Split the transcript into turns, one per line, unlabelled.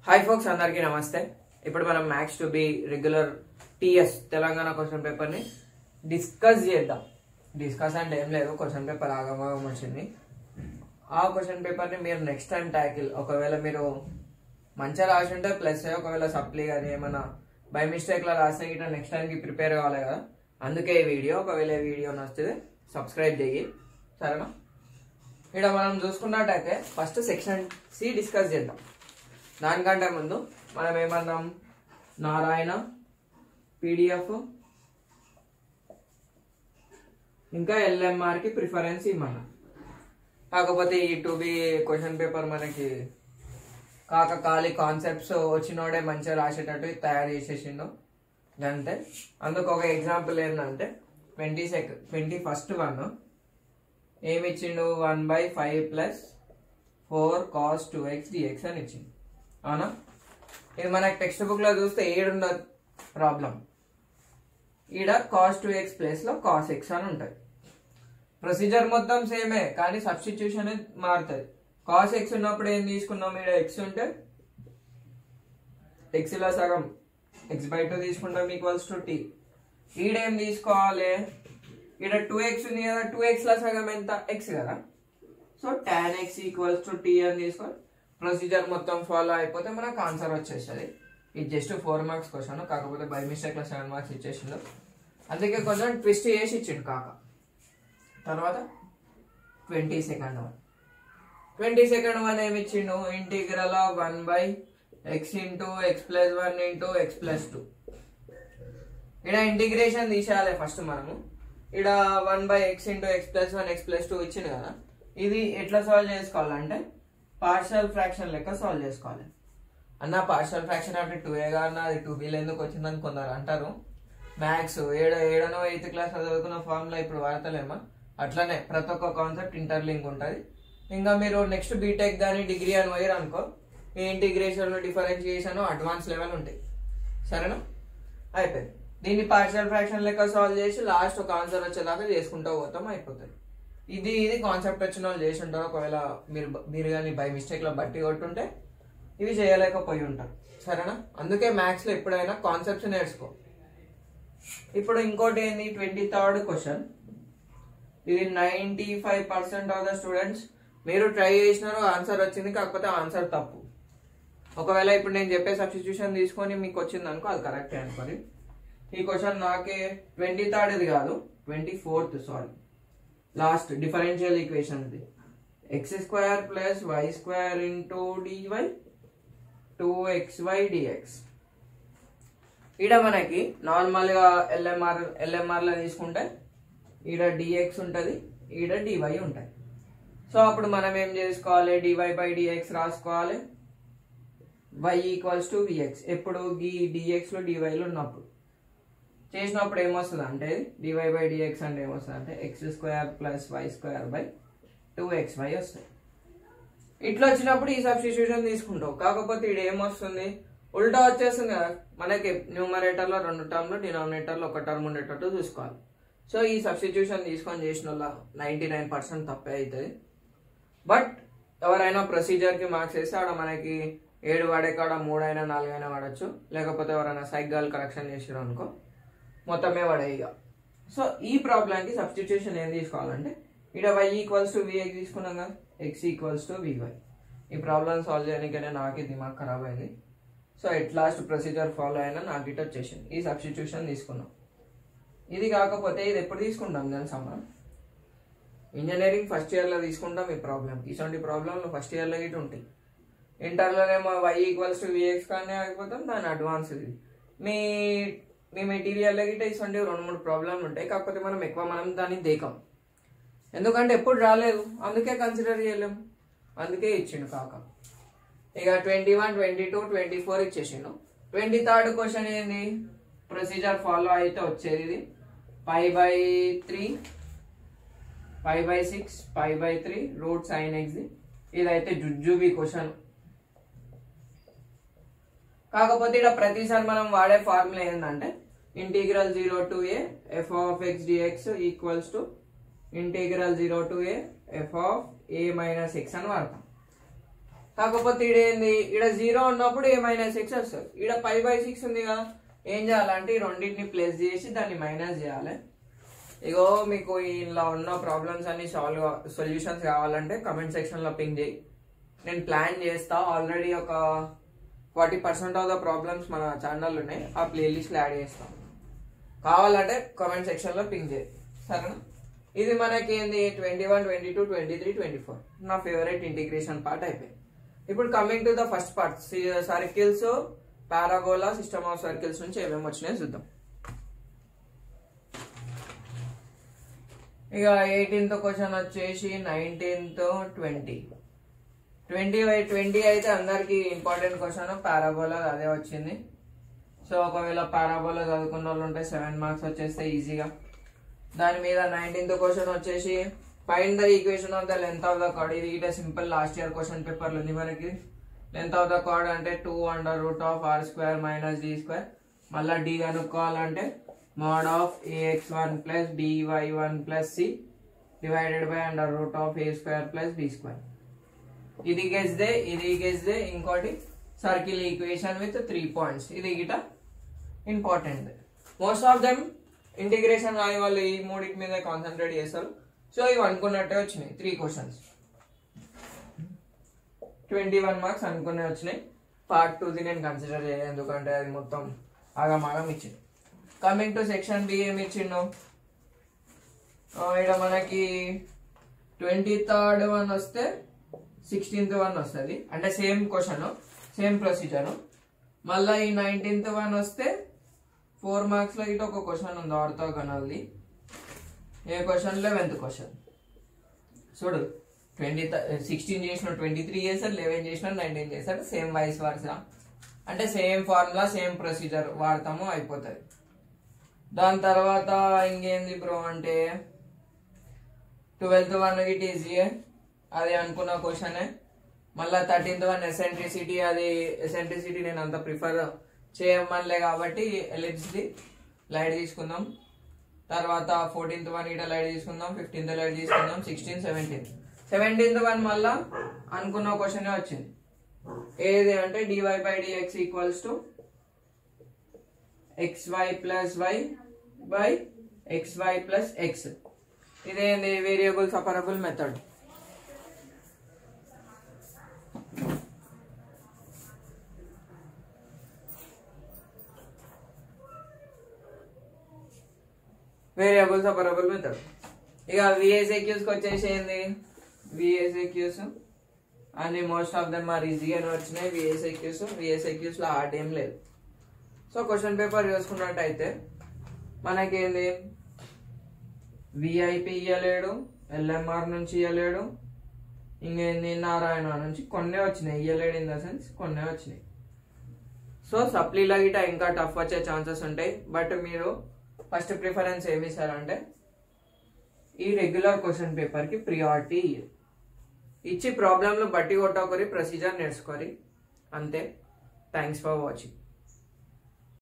hi folks అందరికీ నమస్తే ఇప్పుడు మనం maths to be regular TS Telangana question పేపర్ని డిస్కస్ చేద్దాం డిస్కస్ అంటే ఏం లేదు క్వశ్చన్ పేపర్ ఆగమాగం వచ్చింది ఆ క్వశ్చన్ పేపర్ని మీరు నెక్స్ట్ టైం ట్యాకిల్ ఒకవేళ మీరు మంచిగా రాసి ఉంటే ప్లస్ ఒకవేళ సప్లీ కానీ ఏమైనా బై మిస్టేక్లో రాస్తే గిట్ట నెక్స్ట్ టైంకి ప్రిపేర్ కావాలి కదా అందుకే ఈ వీడియో ఒకవేళ ఈ వీడియో నచ్చితే సబ్స్క్రైబ్ చెయ్యి సరేనా ఇక్కడ మనం చూసుకున్నట్టయితే ఫస్ట్ సెక్షన్ సి డిస్కస్ చేద్దాం దానికంటే ముందు మనం ఏమన్నాం నారాయణ పీడిఎఫ్ ఇంకా ఎల్ఎంఆర్కి ప్రిఫరెన్స్ ఇమ్మన్నాం కాకపోతే ఈ టూ బి క్వశ్చన్ పేపర్ మనకి కాక ఖాళీ కాన్సెప్ట్స్ వచ్చినోడే మంచిగా రాసేటట్టు తయారు చేసేసిండు అంతే అందుకు ఒక ఎగ్జాంపుల్ ఏంటంటే twenty second twenty first one ఏమి ఇచ్చిండు one by five plus four cos two x dx అని ఇచ్చిండు అవునా ఇది మనకి టెక్స్ట్ బుక్ లో చూస్తే ఏడున్న ప్రాబ్లం ఈడ కాస్ టూ ఎక్స్ ప్లేస్ లో కాస్ ఎక్స్ అని ఉంటుంది ప్రొసీజర్ మొత్తం సేమే కానీ సబ్స్టిట్యూషన్ మారుతుంది కాస్ ఎక్స్ ఉన్నప్పుడు ఏం తీసుకున్నాం ఈడ ఎక్స్ ఉంటే ఎక్స్ లో సగం ఎక్స్ బై టూ తీసుకుంటాం ఈక్వల్స్ టు టీ ఈడేం తీసుకోవాలి ఈడ టూ ఎక్స్ ఉంది కదా టూ ఎక్స్ లో సగం ఎంత ఎక్స్ కదా so tan x equals to t అని తీసుకొని ప్రొసీజర్ మొత్తం ఫాలో అయిపోతే మనకు ఆన్సర్ వచ్చేస్తుంది ఇది జస్ట్ ఫోర్ మార్క్స్ క్వశ్చన్ కాకపోతే బై మిస్టేక్ లో సెవెన్ మార్క్స్ ఇచ్చేసిండు అందుకే కొంచెం ట్విస్ట్ చేసి ఇచ్చిండు కాక తర్వాత twenty second one twenty second one ఏమి ఇచ్చిండు integral of one by x into x plus one into x plus two ఇక్కడ ఇంటిగ్రేషన్ తీసేయాలి ఫస్ట్ మనము ఇక్కడ one by x into x plus one x plus two ఇచ్చింది కదా ఇది ఎట్లా సాల్వ్ చేసుకోవాలంటే పార్షల్ ఫ్రాక్షన్ లెక్క సాల్వ్ చేసుకోవాలి అన్న పార్షల్ ఫ్రాక్షన్ అంటే టూ ఏ కాదు అది టూ బీలో ఎందుకు వచ్చిందని కొందరు అంటారు మ్యాథ్స్ ఏడ ఏడనో ఎయిత్ క్లాస్ చదువుకున్న ఫార్ములా ఇప్పుడు వాడతలేమా అట్లనే ప్రతి ఒక్క కాన్సెప్ట్ ఇంటర్లింక్ ఉంటుంది ఇంకా మీరు నెక్స్ట్ బీటెక్ కానీ డిగ్రీ అని పోయారు అనుకో ఈ ఇంటిగ్రేషన్ డిఫరెన్షియేషన్ అడ్వాన్స్ లెవెల్ ఉంటాయి సరేనా అయిపోయింది దీన్ని పార్షియల్ ఫ్రాక్షన్ లెక్క సాల్వ్ చేసి లాస్ట్ ఒక ఆన్సర్ వచ్చేదాకా చేసుకుంటూ పోతాం అయిపోతుంది ఇది ఇది కాన్సెప్ట్ వచ్చిన వాళ్ళు చేసి ఉంటారు ఒకవేళ మీరు మీరు కానీ బై మిస్టేక్ లో బట్టి కొట్టుంటే ఇవి చేయలేకపోయి ఉంటారు సరేనా అందుకే మ్యాథ్స్ లో ఎప్పుడైనా కాన్సెప్ట్స్ నేర్చుకో ఇప్పుడు ఇంకోటి ఏంది ట్వంటీ థర్డ్ క్వశ్చన్ ఇది ninety five percent of the students మీరు ట్రై చేసినారు ఆన్సర్ వచ్చింది కాకపోతే ఆన్సర్ తప్పు ఒకవేళ ఇప్పుడు నేను చెప్పే సబ్స్టిట్యూషన్ తీసుకొని మీకు వచ్చింది అనుకో అది కరెక్ట్ అనుకోని ఈ క్వశ్చన్ నాకే ట్వంటీ థర్డ్ ఇది కాదు twenty fourth sorry last differential equation ఇది x square plus y square into dy two x y dx ఈడ మనకి నార్మల్గా ఎల్ఎంఆర్ ఎల్ఎంఆర్లో తీసుకుంటే ఈడ డిఎక్స్ ఉంటుంది ఈడ డివై ఉంటుంది సో అప్పుడు మనం ఏం చేసుకోవాలి డివై బై డిఎక్స్ రాసుకోవాలి వై ఈక్వల్స్ టు విఎక్స్ ఎప్పుడు ఈ డిఎక్స్లో డివైలో ఉన్నప్పుడు చేసినప్పుడు ఏమొస్తుంది అంటే డివై బై డిఎక్స్ అంటే ఏమొస్తుంది అంటే x square plus y square by two x y వస్తాయి ఇట్లా వచ్చినప్పుడు ఈ సబ్స్టిట్యూషన్ తీసుకుంటావు కాకపోతే ఇది ఏమొస్తుంది ఉల్టా వచ్చేస్తుంది కదా మనకి న్యూమరేటర్లో రెండు టర్మ్లు డినామినేటర్లో ఒక టర్మ్ ఉండేటట్టు చూసుకోవాలి సో ఈ సబ్స్టిట్యూషన్ తీసుకొని చేసిన వాళ్ళ నైంటీ నైన్ పర్సెంట్ తప్పే అవుతుంది బట్ ఎవరైనా ప్రొసీజర్కి మార్క్స్ వేస్తే ఆడ మనకి ఏడు వాడే కాడ మూడైనా నాలుగైనా వాడచ్చు లేకపోతే ఎవరైనా సైగాల్ కరెక్షన్ చేసారు అనుకో మొత్తమే వాడే ఇక సో ఈ ప్రాబ్లంకి సబ్స్టిట్యూషన్ ఏం తీసుకోవాలంటే ఇక్కడ వై ఈక్వల్స్ టు విఐ తీసుకున్నాం కదా ఎక్స్ ఈక్వల్స్ టు వివై ఈ ప్రాబ్లం సాల్వ్ చేయడానికనే నాకే దిమాగ్ ఖరాబ్ అయింది so at last procedure follow అయినా నాకు ఇట్ వచ్చేసింది ఈ సబ్స్టిట్యూషన్ తీసుకున్నాం ఇది కాకపోతే ఇది ఎప్పుడు తీసుకుంటాం తెలుసా మనం ఇంజనీరింగ్ ఫస్ట్ ఇయర్లో తీసుకుంటాం ఈ ప్రాబ్లం ఇటువంటి ప్రాబ్లంలు ఫస్ట్ ఇయర్లో ఇటు ఉంటాయి ఇంటర్లోనేమో వై ఈక్వల్స్ టు విఎక్స్ కానీ అయిపోతాం దాని అడ్వాన్స్ ఇది మీ మీ మెటీరియల్లో గిట్ట ఇటువంటి రెండు మూడు ప్రాబ్లంలు ఉంటాయి కాకపోతే మనం ఎక్కువ మనం దాన్ని దేకం ఎందుకంటే ఎప్పుడు రాలేదు అందుకే కన్సిడర్ చేయలేం అందుకే ఇచ్చిండు కాక ఇక twenty one twenty two twenty four ఇచ్చేసిండు ట్వంటీ థర్డ్ క్వశ్చన్ ఏంది ప్రొసీజర్ ఫాలో అయితే వచ్చేది ఇది pi by three five by six five by three root sine x ఇదైతే జుజ్జుబి క్వశ్చన్ కాకపోతే ఇక్కడ ప్రతిసారి మనం వాడే ఫార్ములా ఏంటంటే integral zero to a f of x dx equals to integral zero to a f of a minus x అని వాడతాం కాకపోతే ఈడ ఏంది ఈడ జీరో ఉన్నప్పుడు ఏ మైనస్ ఎక్స్ వస్తుంది ఈడ ఫైవ్ బై సిక్స్ ఉంది కదా ఏం చేయాలంటే ఈ రెండింటిని ప్లస్ చేసి దాన్ని మైనస్ చేయాలి ఇగో మీకు ఇలా ఉన్న ప్రాబ్లమ్స్ అన్ని సాల్వ్ సొల్యూషన్స్ కావాలంటే కమెంట్ సెక్షన్ లో పింగ్ చేయి నేను ప్లాన్ చేస్తా ఆల్రెడీ ఒక forty percent of the problems మన ఛానల్ ఉన్నాయి ఆ ప్లేలిస్ట్ యాడ్ చేస్తాం కావాలంటే కామెంట్ సెక్షన్ లో పింగ్ చేయి సరేనా ఇది మనకి ఏంది twenty one twenty two twenty three twenty four నా ఫేవరెట్ ఇంటిగ్రేషన్ పార్ట్ అయిపోయింది ఇప్పుడు coming to the first part circles parabola system of circles నుంచి ఏమేమి వచ్చినాయో చూద్దాం ఇక ఎయిటీన్త్ క్వశ్చన్ వచ్చేసి nineteenth twenty twenty by twenty అయితే అందరికి ఇంపార్టెంట్ క్వశ్చన్ పారాబోలా అదే వచ్చింది సో ఒకవేళ పారాబోలా చదువుకున్న వాళ్ళు ఉంటే సెవెన్ మార్క్స్ వచ్చేస్తే ఈజీగా దాని మీద నైన్టీన్త్ క్వశ్చన్ వచ్చేసి find the equation of the length of the chord ఇది ఇట సింపుల్ లాస్ట్ ఇయర్ క్వశ్చన్ పేపర్లు ఉంది మనకి లెంత్ ఆఫ్ ద కార్డ్ అంటే two under root of r square minus d square మళ్ళీ డి కనుక్కోవాలంటే mod of ax one plus by one plus c divided by under root of a square plus b square ఇది గెస్దే ఇది గెస్దే ఇంకోటి circle equation with three points ఇది గిట important most of them integration రాని వాళ్ళు ఈ మూడింటి మీద కాన్సన్ట్రేట్ చేస్తారు సో ఇవి అనుకున్నట్టే వచ్చినాయి three questions twenty one marks అనుకునే వచ్చినాయి పార్ట్ టూది నేను కన్సిడర్ చేయలేదు ఎందుకంటే అది మొత్తం ఆగమాగం ఇచ్చింది కమింగ్ టు సెక్షన్ బి ఏమి ఇచ్చిండు ఇక్కడ మనకి ట్వంటీ థర్డ్ వన్ వస్తే సిక్స్టీన్త్ వన్ వస్తుంది అంటే సేమ్ క్వశ్చన్ సేమ్ ప్రొసీజర్ మళ్ళీ ఈ నైన్టీన్త్ వన్ వస్తే ఫోర్ మార్క్స్ లో ఇటు ఒక క్వశ్చన్ ఉంది ఆర్తో కనాల్ది ఏ క్వశ్చన్ లెవెన్త్ క్వశ్చన్ చూడు ట్వంటీ సిక్స్టీన్ చేసిన ట్వంటీ త్రీ చేశారు లెవెన్ చేసిన నైన్టీన్ చేశారు సేమ్ వైస్ వర్సా అంటే సేమ్ ఫార్ములా సేమ్ ప్రొసీజర్ వాడతాము అయిపోతుంది దాని తర్వాత ఇంకేంది బ్రో అంటే ట్వెల్త్ వన్ ఇట్ ఈజీయే అది అనుకున్న క్వశ్చనే మళ్ళీ థర్టీన్త్ వన్ ఎసెంట్రిసిటీ అది ఎసెంట్రిసిటీ నేను అంత ప్రిఫర్ చేయమనిలే కాబట్టి ఎలిప్స్ది లైట్ తీసుకుందాం తర్వాత ఫోర్టీన్త్ వన్ ఇట లైట్ తీసుకుందాం ఫిఫ్టీన్త్ లైట్ తీసుకుందాం సిక్స్టీన్ సెవెంటీన్త్ సెవెంటీన్త్ వన్ మళ్ళా అనుకున్న క్వశ్చనే వచ్చింది ఏది అంటే dy by dx equals to x y plus y by x y plus x ఇదేంది variable separable method variable separable method ఇక విఎస్ఏక్యూస్కి వచ్చేసి ఏంది విఎస్ఏక్యూస్ అన్ని most of them are easy అని వచ్చినాయి విఎస్ఏక్యూస్ విఎస్ఏక్యూస్లో హార్డ్ ఏం లేదు సో క్వశ్చన్ పేపర్ చూసుకున్నట్టయితే మనకేంది విఐపి ఇయ్యలేడు ఎల్ఎంఆర్ నుంచి ఇయ్యలేడు ఇంకేంది నారాయణ నుంచి కొన్నే వచ్చినాయి ఇయ్యలేడు ఇన్ ద సెన్స్ కొన్నే వచ్చినాయి సో సప్లీలో గిట ఇంకా టఫ్ వచ్చే ఛాన్సెస్ ఉంటాయి బట్ మీరు ఫస్ట్ ప్రిఫరెన్స్ ఏమి ఇస్తారంటే ఈ రెగ్యులర్ క్వశ్చన్ పేపర్కి ప్రియారిటీ ఇచ్చి ప్రాబ్లంలు బట్టి కొట్టకరి ప్రొసీజర్ నేర్చుకోరి అంతే థ్యాంక్స్ ఫర్ వాచింగ్